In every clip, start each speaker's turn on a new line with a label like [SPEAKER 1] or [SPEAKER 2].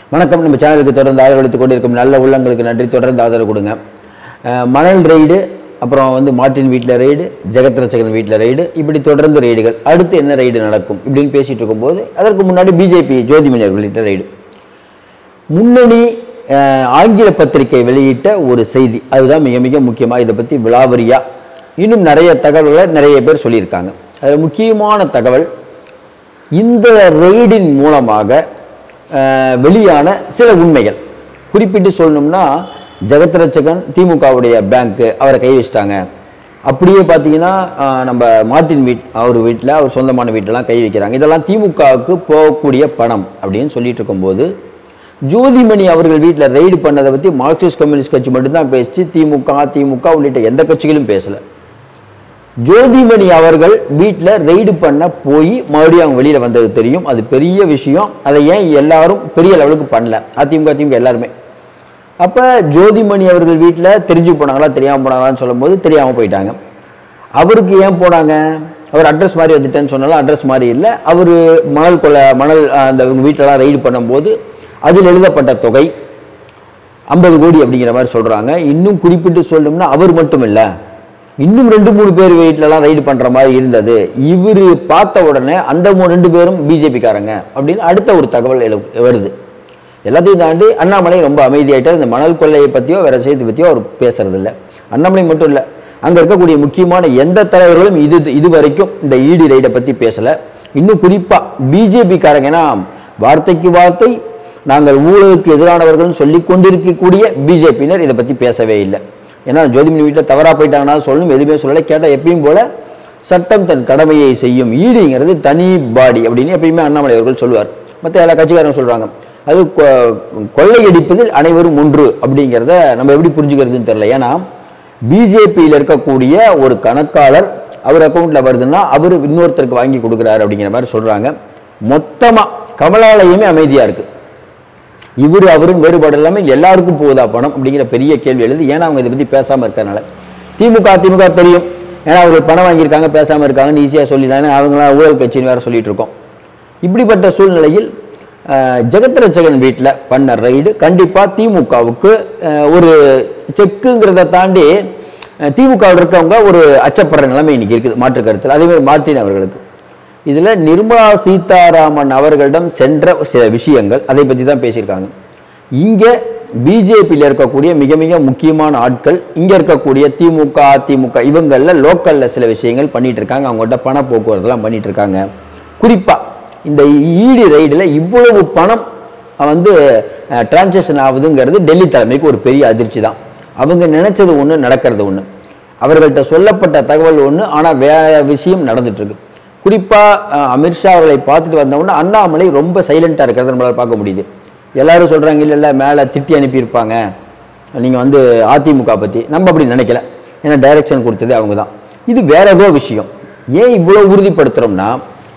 [SPEAKER 1] வணக்கம் நம்ம சேனலுக்கு தொடர்ந்து ஆதரவளித்துக் கொண்டிருக்கும் நல்ல உள்ளங்களுக்கு நன்றி தொடர்ந்து ஆதரவு கொடுங்க அஹ் மணல் ரெய்டு அப்புறம் வந்து மார்ட்டின் வீட்டில் ரெய்டு ஜெகத் ரச்சகன் வீட்டில் ரெய்டு இப்படி தொடர்ந்து ரெய்டுகள் அடுத்து என்ன ரெய்டு நடக்கும் இப்படின்னு பேசிட்டு இருக்கும்போது அதற்கு முன்னாடி பிஜேபி ஜோதிமணி அவர்கள் வீட்டில் ரெய்டு முன்னணி அஹ், ஆங்கில பத்திரிகை வெளியிட்ட ஒரு செய்தி அதுதான் மிக மிக முக்கியமாக இதை பற்றி விலாவரியா இன்னும் நிறைய தகவல்களை நிறைய பேர் சொல்லியிருக்காங்க அதில் முக்கியமான தகவல் இந்த ரெய்டின் மூலமாக அஹ், வெளியான சில உண்மைகள் குறிப்பிட்டு சொல்லணும்னா ஜெகத் ரட்சகன் திமுகவுடைய பேங்க்கு அவரை கை வச்சிட்டாங்க அப்படியே பார்த்தீங்கன்னா அஹ், நம்ம மார்ட்டின் வீட் அவர் வீட்டில் அவர் சொந்தமான வீட்டிலலாம் கை வைக்கிறாங்க இதெல்லாம் திமுகவுக்கு போகக்கூடிய பணம் அப்படின்னு சொல்லிட்டு இருக்கும்போது ஜோதிமணி அவர்கள் வீட்டில் ரெய்டு பண்ணதை பற்றி மார்க்சிஸ்ட் கம்யூனிஸ்ட் கட்சி மட்டும்தான் பேசி திமுக அதிமுக உள்ளிட்ட எந்த கட்சிகளும் பேசலை ஜோதிமணி அவர்கள் வீட்டில் ரெய்டு பண்ண போய் மறுபடியும் அவங்க வெளியில் வந்தது தெரியும் அது பெரிய விஷயம் அதை ஏன் எல்லாரும் பெரிய லெவலுக்கு பண்ணல அதிமுக திமுக எல்லாருமே அப்போ ஜோதிமணி அவர்கள் வீட்டில் தெரிஞ்சு போனாங்களா தெரியாமல் போனாங்களான்னு சொல்லும்போது தெரியாமல் போயிட்டாங்க அவருக்கு ஏன் போனாங்க அவர் அட்ரஸ் மாதிரி வந்துட்டேன்னு சொன்னாலும் அட்ரஸ் மாதிரி இல்லை அவர் மணல் கொலை மணல் அஹ், அந்த வீட்டிலலாம் ரெய்டு பண்ணும்போது அதில் எழுதப்பட்ட தொகை ஐம்பது கோடி அப்படிங்கிற மாதிரி சொல்கிறாங்க இன்னும் குறிப்பிட்டு சொல்லணும்னா அவர் மட்டும் இல்லை இன்னும் ரெண்டு மூணு பேர் வீட்டிலலாம் ரைடு பண்ணுற மாதிரி இருந்தது இவர் பார்த்த உடனே அந்த மூணு ரெண்டு பேரும் பிஜேபிக்காரங்க அப்படின்னு அடுத்த ஒரு தகவல் எழு- வருது எல்லாத்தையும் தாண்டி அண்ணாமலை ரொம்ப அமைதியாயிட்டார் இந்த மணல் கொள்ளையை பற்றியோ வேற செய்தி பற்றியோ அவர் பேசுறதில்ல அண்ணாமலை மட்டும் இல்லை அங்கே இருக்கக்கூடிய முக்கியமான எந்த தலைவர்களும் இது இது வரைக்கும் இந்த இடி ரைடை பற்றி பேசலை இன்னும் குறிப்பாக பிஜேபிக்காரங்க ஏன்னா வார்த்தைக்கு வார்த்தை நாங்கள் ஊழலுக்கு எதிரானவர்கள் சொல்லி கொண்டிருக்கக்கூடிய பிஜேபியினர் இதை பற்றி பேசவே இல்லை ஏன்னா ஜோதிமணி வீட்டில் தவறாக போயிட்டாங்கன்னா சொல்லணும் எதுவுமே சொல்லலை கேட்டால் எப்பயும் போல சட்டம் தன் கடமையை செய்யும் ஈடுங்கிறது தனி பாடி அப்படின்னு எப்பயுமே அண்ணாமலை அவர்கள் சொல்லுவார் மற்ற எல்லா கட்சிக்காரங்க சொல்கிறாங்க அது கொ- கொள்ளையடிப்பதில் அனைவரும் ஒன்று அப்படிங்கிறத நம்ம எப்படி புரிஞ்சுக்கிறதுன்னு தெரியல ஏன்னா பிஜேபியில் இருக்கக்கூடிய ஒரு கணக்காளர் அவர் அக்கௌண்ட்டில் வருதுன்னா அவர் இன்னொருத்தருக்கு வாங்கி கொடுக்குறாரு அப்படிங்கிற மாதிரி சொல்கிறாங்க மொத்தமாக கமலாலயமே அமைதியாக இருக்குது இவர் அவரும் வேறுபாடு இல்லாமல் எல்லாருக்கும் போகுதா பணம் அப்படிங்கிற பெரிய கேள்வி எழுது ஏன்னா அவங்க இதை பற்றி பேசாமல் இருக்கிறனால திமுக திமுக தெரியும் ஏன்னா அவர் பணம் வாங்கியிருக்காங்க பேசாமல் இருக்காங்கன்னு ஈஸியாக சொல்லிடலாம் அவங்களாம் ஊழல் கட்சின்னு வேற சொல்லிட்டு இருக்கோம் இப்படிப்பட்ட சூழ்நிலையில் அஹ், ஜெகத் ரட்சகன் வீட்டில் பண்ண ரைடு கண்டிப்பாக திமுகவுக்கு அஹ், ஒரு செக்குங்கிறத தாண்டி அஹ், திமுகவில் இருக்கவங்க ஒரு அச்சப்படுற நிலைமை இன்னைக்கு இருக்குது மாற்று கருத்தில் அதே மாதிரி மார்ட்டின் அவர்களுக்கு இதுல நிர்மலா சீதாராமன் அவர்களிடம் சென்ற சில விஷயங்கள் அதை பற்றி தான் பேசியிருக்காங்க இங்க பிஜேபியில் இருக்கக்கூடிய மிக மிக முக்கியமான ஆட்கள் இங்க இருக்கக்கூடிய திமுக அதிமுக இவங்கள்ல லோக்கல்ல சில விஷயங்கள் பண்ணிட்டு இருக்காங்க அவங்கள்ட்ட பண போக்குவரத்துலாம் பண்ணிட்டு இருக்காங்க குறிப்பா இந்த ஈடி ரைடில் இவ்வளவு பணம் வந்து டிரான்சாக்ஷன் ஆகுதுங்கிறது டெல்லி தலைமைக்கு ஒரு பெரிய அதிர்ச்சி தான் அவங்க நினைச்சது ஒன்று நடக்கிறது ஒன்று அவர்கள்ட்ட சொல்லப்பட்ட தகவல் ஒன்று ஆனால் வேற விஷயம் நடந்துட்டு இருக்கு குறிப்பாக அமித்ஷா அவர்களை பார்த்துட்டு வந்தவுடனே அண்ணாமலை ரொம்ப சைலண்ட்டாக இருக்கிறத நம்மளால் பார்க்க முடியுது எல்லாரும் சொல்கிறாங்க இல்லை இல்லை மேலே திட்டி அனுப்பியிருப்பாங்க நீங்கள் வந்து அதிமுக பற்றி நம்ம அப்படி நினைக்கல ஏன்னா டைரக்ஷன் கொடுத்தது அவங்க தான் இது வேற ஏதோ விஷயம் ஏன் இவ்வளோ உறுதிப்படுத்துகிறோம்னா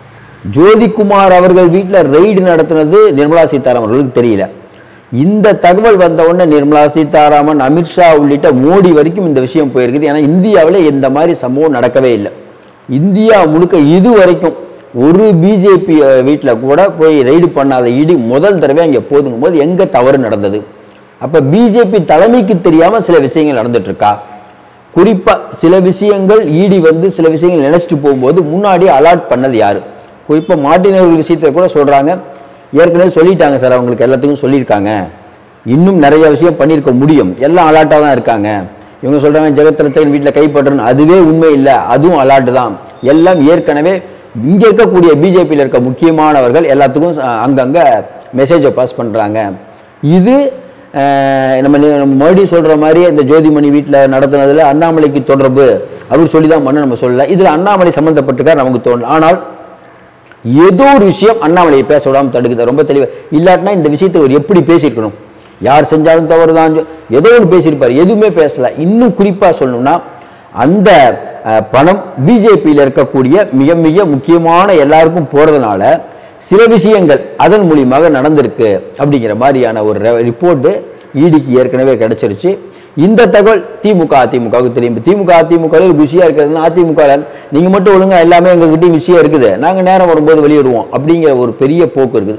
[SPEAKER 1] ஜோதிகுமார் அவர்கள் வீட்டில் ரெய்டு நடத்துனது நிர்மலா சீதாராமன் அவர்களுக்கு தெரியல இந்த தகவல் வந்த உடனே நிர்மலா சீதாராமன் அமித்ஷா உள்ளிட்ட மோடி வரைக்கும் இந்த விஷயம் போயிருக்குது ஏன்னா இந்தியாவில் இந்த மாதிரி சம்பவம் நடக்கவே இல்லை இந்தியா முழுக்க இது வரைக்கும் ஒரு பிஜேபி வீட்டில் கூட போய் ரெய்டு பண்ணாத இடி முதல் தடவை அங்கே போதுங்கும் போது எங்கே தவறு நடந்தது அப்போ பிஜேபி தலைமைக்கு தெரியாமல் சில விஷயங்கள் நடந்துட்டு இருக்கா குறிப்பா சில விஷயங்கள் ஈடி வந்து சில விஷயங்கள் நினைச்சிட்டு போகும்போது முன்னாடி அலாட் பண்ணது யாரு குறிப்பா மார்ட்டின் அவர்கள் விஷயத்துல கூட சொல்றாங்க ஏற்கனவே சொல்லிட்டாங்க சார் அவங்களுக்கு எல்லாத்துக்கும் சொல்லியிருக்காங்க இன்னும் நிறைய விஷயம் பண்ணியிருக்க முடியும் எல்லாம் அலாட்டாக தான் இருக்காங்க இவங்க சொல்றாங்க ஜெகத் ரச்சகன் வீட்டில் கைப்பற்றணும் அதுவே உண்மை இல்லை அதுவும் அலாட்டு தான் எல்லாம் ஏற்கனவே இங்க இருக்கக்கூடிய பிஜேபியில் இருக்க முக்கியமானவர்கள் எல்லாத்துக்கும் அஹ், அங்கங்க மெசேஜை பாஸ் பண்றாங்க இது அஹ், நம்ம நி- நம்ம மறுபடியும் சொல்ற மாதிரி இந்த ஜோதிமணி வீட்டில் நடத்துனதுல அண்ணாமலைக்கு தொடர்பு அவர் சொல்லி தான் பண்ண நம்ம சொல்லல இதுல அண்ணாமலை சம்மந்தப்பட்டிருக்கார் நமக்கு தோணல ஆனால் ஏதோ ஒரு விஷயம் அண்ணாமலையை பேச விடாம தடுக்குது ரொம்ப தெளிவா இல்லாட்டினா இந்த விஷயத்தை அவர் எப்படி பேசியிருக்கணும் யார் செஞ்சாலும் தவறு தான் ஏதோ ஒன்று பேசியிருப்பார் எதுவுமே பேசல இன்னும் குறிப்பா சொல்லணும்னா அந்த அஹ், பணம் பிஜேபியில் இருக்கக்கூடிய மிக மிக முக்கியமான எல்லாருக்கும் போறதுனால சில விஷயங்கள் அதன் மூலியமாக நடந்திருக்கு அப்படிங்கிற மாதிரியான ஒரு ரிப்போர்ட்டு ஈடிக்கு ஏற்கனவே கிடைச்சிருச்சு இந்த தகவல் திமுக அதிமுகவுக்கு தெரியும் இப்ப திமுக அதிமுக பிஸியாக இருக்கிறதுனா அதிமுக நீங்கள் மட்டும் ஒழுங்கா எல்லாமே எங்ககிட்டயும் விஷயம் இருக்குது நாங்கள் நேரம் வரும்போது வெளியிடுவோம் அப்படிங்கிற ஒரு பெரிய போக்கு இருக்குது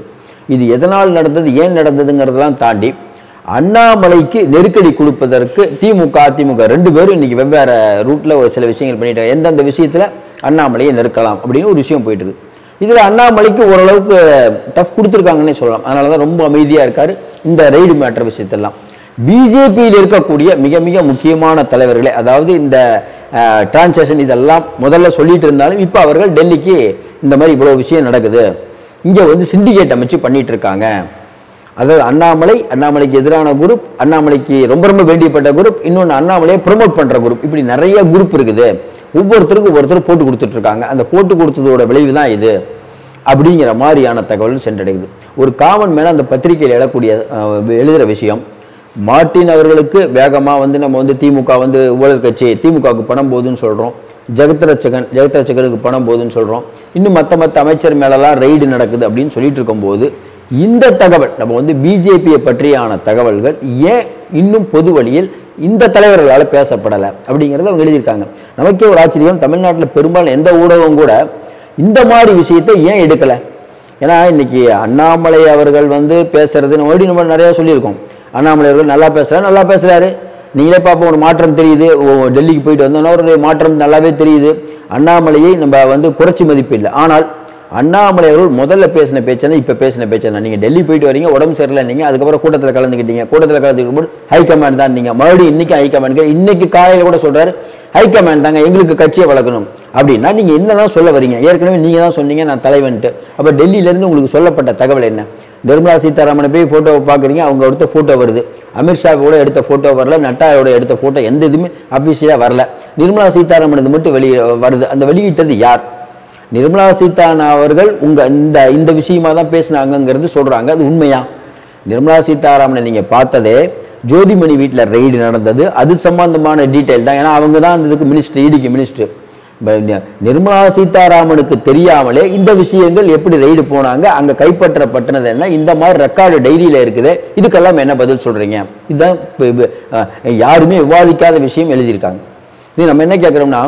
[SPEAKER 1] இது எதனால் நடந்தது ஏன் நடந்ததுங்கிறதெல்லாம் தாண்டி அண்ணாமலைக்கு நெருக்கடி கொடுப்பதற்கு திமுக அதிமுக ரெண்டு பேரும் இன்னைக்கு வெவ்வேறு ரூட்ல ஒரு சில விஷயங்கள் பண்ணிட்டு இருக்காங்க. எந்தெந்த விஷயத்துல அண்ணாமலையை நெருக்கலாம் அப்படின்னு ஒரு விஷயம் போயிட்டு இருக்கு இதுல அண்ணாமலைக்கு ஓரளவுக்கு டஃப் கொடுத்துருக்காங்கன்னே சொல்லலாம் அதனால தான் ரொம்ப அமைதியா இருக்காரு இந்த ரெய்டு மேட்டர் விஷயத்தெல்லாம் பிஜேபியில் இருக்கக்கூடிய மிக மிக முக்கியமான தலைவர்களே அதாவது இந்த டிரான்சாக்ஷன் இதெல்லாம் முதல்ல சொல்லிட்டு இருந்தாலும் இப்போ அவர்கள் டெல்லிக்கு இந்த மாதிரி இவ்வளோ விஷயம் நடக்குது இங்கே வந்து சிண்டிகேட் அமைச்சு பண்ணிட்டு இருக்காங்க அதாவது அண்ணாமலை அண்ணாமலைக்கு எதிரான குரூப் அண்ணாமலைக்கு ரொம்ப ரொம்ப வேண்டியப்பட்ட குரூப் இன்னொன்று அண்ணாமலையை ப்ரொமோட் பண்ற குரூப் இப்படி நிறைய குரூப் இருக்குது ஒவ்வொருத்தருக்கும் ஒவ்வொருத்தர் போட்டு கொடுத்துட்டு இருக்காங்க அந்த போட்டு கொடுத்ததோட விளைவு தான் இது அப்படிங்கிற மாதிரியான தகவல் சென்றடையுது ஒரு காமன் மேல அந்த பத்திரிகையில் எழக்கூடிய அஹ், எழுதுற விஷயம் மார்ட்டின் அவர்களுக்கு வேகமா வந்து நம்ம வந்து திமுக வந்து ஊழல் கட்சி திமுகவுக்கு பணம் போகுதுன்னு சொல்றோம் ஜெகத்ரட்சகன் ஜெகத்ரட்சகனுக்கு பணம் போகுதுன்னு சொல்றோம் இன்னும் மற்ற மற்ற அமைச்சர் மேலெல்லாம் ரெய்டு நடக்குது அப்படின்னு சொல்லிட்டு இருக்கும்போது இந்த தகவல் நம்ம வந்து பிஜேபியை பற்றியான தகவல்கள் ஏன் இன்னும் பொது வழியில் இந்த தலைவர்களால் பேசப்படலை அப்படிங்கிறத அவங்க எழுதியிருக்காங்க நமக்கே ஒரு ஆச்சரியம் தமிழ்நாட்டில் பெரும்பாலும் எந்த ஊடகம் கூட இந்த மாதிரி விஷயத்தை ஏன் எடுக்கலை ஏன்னா இன்னைக்கு அண்ணாமலை அவர்கள் வந்து பேசுறது நம்ம already நம்ம நிறைய சொல்லியிருக்கோம் அண்ணாமலை அவர்கள் நல்லா பேசுறாரு நல்லா பேசுறாரு நீங்களே பார்ப்போம் ஒரு மாற்றம் தெரியுது ஓ, டெல்லிக்கு போயிட்டு வந்தோன்னா ஒரு மாற்றம் நல்லாவே தெரியுது அண்ணாமலையை நம்ம வந்து குறைச்சி மதிப்பு இல்லை ஆனால் அண்ணாமலை அவர்கள் முதல்ல பேசின பேச்சனை இப்போ பேசின பேச்சனை நீங்கள் டெல்லி போயிட்டு வரீங்க உடம்பு சரியில்லை நீங்கள் அதுக்கப்புறம் கூட்டத்தில் கலந்துக்கிட்டீங்க கூட்டத்தில் கலந்துக்கிட்டு போது ஹைகமாண்ட் தான் நீங்கள் மறுபடியும் இன்னைக்கு ஹைகமாண்ட் இன்னைக்கு காலையில் கூட சொல்றாரு ஹைகமாண்ட் தாங்க எங்களுக்கு கட்சியை வளர்க்கணும் அப்படின்னா நீங்கள் என்னதான் சொல்ல வரீங்க ஏற்கனவே நீங்கள் தான் சொன்னீங்க நான் தலைவன்ட்டு அப்போ டெல்லியிலேருந்து உங்களுக்கு சொல்லப்பட்ட தகவல் என்ன நிர்மலா சீதாராமனை போய் ஃபோட்டோவை பார்க்குறீங்க அவங்க எடுத்த ஃபோட்டோ வருது அமித்ஷாவோட எடுத்த ஃபோட்டோ வரல நட்டாவோட எடுத்த ஃபோட்டோ எந்த இதுவுமே அஃபிஷியலாக வரல நிர்மலா சீதாராமன் மட்டும் வெளியே வருது அந்த வெளியிட்டது யார் நிர்மலா சீதாராமன் அவர்கள் உங்க இந்த இந்த விஷயமா தான் பேசினாங்கங்கிறது சொல்றாங்க அது உண்மையா நிர்மலா சீதாராமனை நீங்க பார்த்ததே ஜோதிமணி வீட்டில் ரெய்டு நடந்தது அது சம்பந்தமான டீட்டெயில் தான் ஏன்னா அவங்க தான் அந்த இதுக்கு மினிஸ்டர் இடிக்கு மினிஸ்டர் நிர்மலா சீதாராமனுக்கு தெரியாமலே இந்த விஷயங்கள் எப்படி ரெய்டு போனாங்க அங்க கைப்பற்றப்பட்டது என்ன இந்த மாதிரி ரெக்கார்டு டைரியில இருக்குது இதுக்கெல்லாம் என்ன பதில் சொல்றீங்க இதுதான் இப்ப- இப்ப, அஹ், யாருமே விவாதிக்காத விஷயம் எழுதியிருக்காங்க இது நம்ம என்ன கேட்குறோம்னா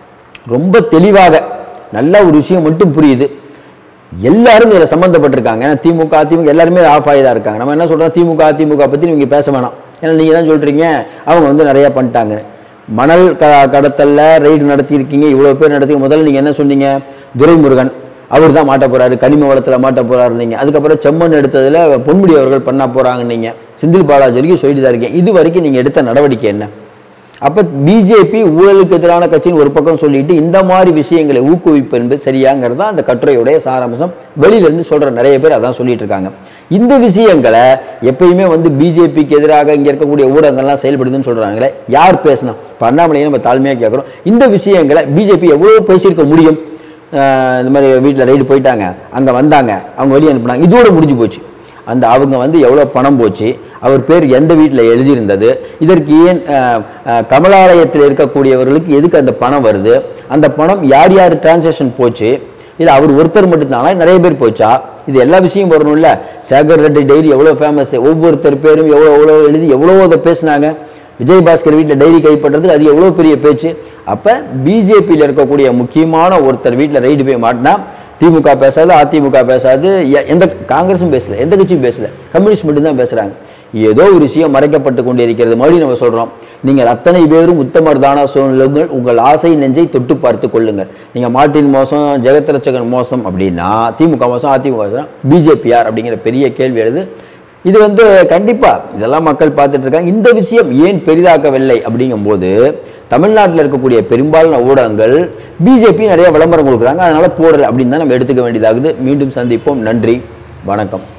[SPEAKER 1] ரொம்ப தெளிவாக நல்ல ஒரு விஷயம் மட்டும் புரியுது எல்லாரும் இதில் சம்மந்தப்பட்டிருக்காங்க ஏன்னா திமுக அதிமுக எல்லாருமே ஆஃப் ஆகி தான் இருக்காங்க நம்ம என்ன சொல்றோம் திமுக அதிமுக பற்றி நீங்க பேச வேணாம் ஏன்னா நீங்கள் தான் சொல்றீங்க அவங்க வந்து நிறைய பண்ணிட்டாங்க மணல் க கடத்தல்ல ரெய்டு நடத்தியிருக்கீங்க இவ்வளோ பேர் நடத்தி முதல்ல நீங்கள் என்ன சொன்னீங்க துரைமுருகன் அவர் தான் மாட்ட போறாரு கனிம வளத்துல மாட்ட போறாரு நீங்க அதுக்கப்புறம் செம்மண் எடுத்ததுல பொன்முடி அவர்கள் பண்ண போறாங்க நீங்க செந்தில் பாலாஜி வரைக்கும் சொல்லிட்டு தான் இருக்கீங்க இது வரைக்கும் நீங்க எடுத்த நடவடிக்கை என்ன அப்ப பிஜேபி ஊழலுக்கு எதிரான கட்சின்னு ஒரு பக்கம் சொல்லிட்டு இந்த மாதிரி விஷயங்களை ஊக்குவிப்பு என்பது சரியாங்கிறது தான் அந்த கட்டுரையுடைய சாராம்சம் வெளியில இருந்து சொல்ற நிறைய பேர் அதான் சொல்லிட்டு இருக்காங்க இந்த விஷயங்களை எப்பயுமே வந்து பிஜேபிக்கு எதிராக இங்க இருக்கக்கூடிய ஊடகங்கள்லாம் செயல்படுதுன்னு சொல்றாங்களே யார் பேசணும் இப்போ அண்ணாமலையை நம்ம தாழ்மையாக கேட்குறோம் இந்த விஷயங்களை பிஜேபி எவ்வளவு பேசியிருக்க முடியும் ஆஹ் இந்த மாதிரி வீட்டில் ரைடு போயிட்டாங்க அங்கே வந்தாங்க அவங்க வெளியே அனுப்புனாங்க இதோட முடிஞ்சு போச்சு அந்த அவங்க வந்து எவ்வளோ பணம் போச்சு அவர் பேர் எந்த வீட்டில் எழுதியிருந்தது இதற்கு ஏன் ஆஹ், ஆஹ், கமலாலயத்தில் இருக்கக்கூடியவர்களுக்கு எதுக்கு அந்த பணம் வருது அந்த பணம் யார் யார் டிரான்சாக்ஷன் போச்சு இல்லை அவர் ஒருத்தர் மட்டும்தானா நிறைய பேர் போச்சா இது எல்லா விஷயம் வரணும்ல சேகர் ரெட்டி டைரி எவ்வளோ ஃபேமஸ் ஒவ்வொருத்தர் பேரும் எவ்வளோ எவ்வளோ எழுதி எவ்வளோ அதை பேசுனாங்க விஜயபாஸ்கர் வீட்டில் டைரி கைப்பற்றதுக்கு அது எவ்வளோ பெரிய பேச்சு அப்போ பிஜேபியில் இருக்கக்கூடிய முக்கியமான ஒருத்தர் வீட்டில் ரைடு போய் மாட்டினா திமுக பேசாது அதிமுக பேசாது எ- எந்த காங்கிரஸும் பேசல எந்த கட்சியும் பேசல கம்யூனிஸ்ட் மட்டும்தான் பேசுறாங்க ஏதோ ஒரு விஷயம் மறைக்கப்பட்டு கொண்டிருக்கிறது மறுபடியும் நம்ம சொல்றோம் நீங்கள் அத்தனை பேரும் உத்தமர் தானா சொல்லுங்கள் உங்கள் ஆசை நெஞ்சை தொட்டு பார்த்து கொள்ளுங்கள் நீங்க மார்ட்டின் மோசம் ஜெகத்ரட்சகன் மோசம் அப்படின்னா திமுக மோசம் அதிமுக மோசம் பிஜேபி யார் அப்படிங்கிற பெரிய கேள்வி எழுது இது வந்து கண்டிப்பா இதெல்லாம் மக்கள் பார்த்துட்டு இருக்காங்க இந்த விஷயம் ஏன் பெரிதாக்கவில்லை அப்படிங்கும்போது தமிழ்நாட்டில் இருக்கக்கூடிய பெரும்பாலான ஊடகங்கள் பிஜேபி நிறைய விளம்பரம் கொடுக்குறாங்க அதனால போடல அப்படின்னு தான் நம்ம எடுத்துக்க வேண்டியதாகுது மீண்டும் சந்திப்போம் நன்றி வணக்கம்